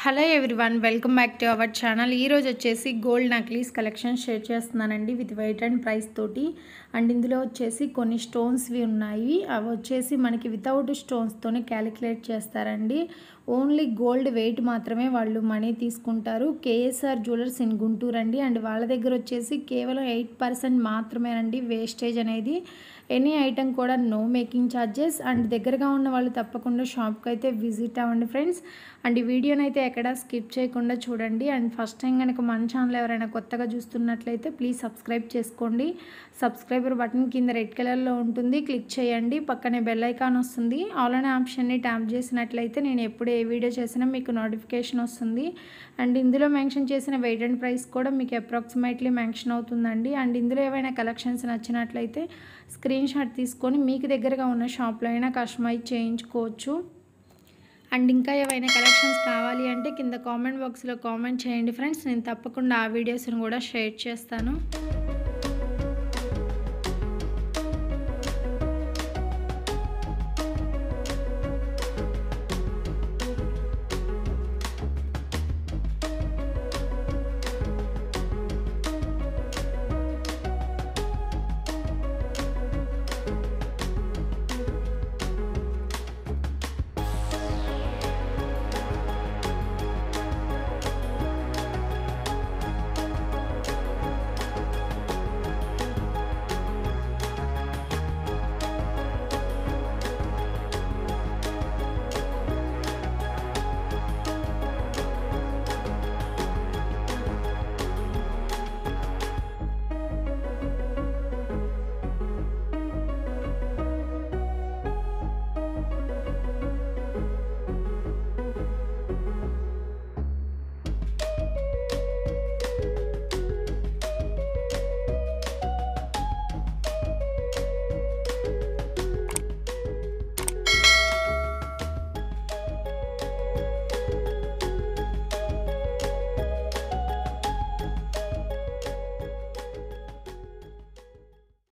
hello everyone welcome back to our channel ఈరోజు వచ్చేసి gold necklace collection share చేస్తున్నానండి with weight and price తోటి and ఇందులో వచ్చేసి కొన్ని స్టోన్స్వి ఉన్నాయి అవి వచ్చేసి మనకి వితౌట్ స్టోన్స్తోనే క్యాలిక్యులేట్ చేస్తారండి ఓన్లీ గోల్డ్ వెయిట్ మాత్రమే వాళ్ళు మనీ తీసుకుంటారు కేఎస్ఆర్ జ్యువెలర్స్ ఇన్ గుంటూరు అండి అండ్ వాళ్ళ దగ్గర వచ్చేసి కేవలం ఎయిట్ పర్సెంట్ మాత్రమేనండి వేస్టేజ్ అనేది ఎనీ ఐటెం కూడా నో మేకింగ్ ఛార్జెస్ అండ్ దగ్గరగా ఉన్న వాళ్ళు తప్పకుండా షాప్కి అయితే విజిట్ అవ్వండి ఫ్రెండ్స్ అండ్ ఈ వీడియోని అయితే ఎక్కడ స్కిప్ చేయకుండా చూడండి అండ్ ఫస్ట్ టైం కనుక మన ఛానల్ ఎవరైనా కొత్తగా చూస్తున్నట్లయితే ప్లీజ్ సబ్స్క్రైబ్ చేసుకోండి సబ్స్క్రైబర్ బటన్ కింద రెడ్ కలర్లో ఉంటుంది క్లిక్ చేయండి పక్కనే బెల్ ఐకాన్ వస్తుంది ఆల్ అనే ఆప్షన్ని ట్యాప్ చేసినట్లయితే నేను ఎప్పుడు ఏ వీడియో చేసినా మీకు నోటిఫికేషన్ వస్తుంది అండ్ ఇందులో మెన్షన్ చేసిన వెయిట్ అండ్ ప్రైస్ కూడా మీకు అప్రాక్సిమేట్లీ మెన్షన్ అవుతుందండి అండ్ ఇందులో ఏవైనా కలెక్షన్స్ నచ్చినట్లయితే స్క్రీన్ షాట్ తీసుకొని మీకు దగ్గరగా ఉన్న షాప్లో అయినా కస్టమైజ్ చేయించుకోవచ్చు అండ్ ఇంకా ఏవైనా కలెక్షన్స్ కావాలి అంటే కింద కామెంట్ బాక్స్లో కామెంట్ చేయండి ఫ్రెండ్స్ నేను తప్పకుండా ఆ వీడియోస్ని కూడా షేర్ చేస్తాను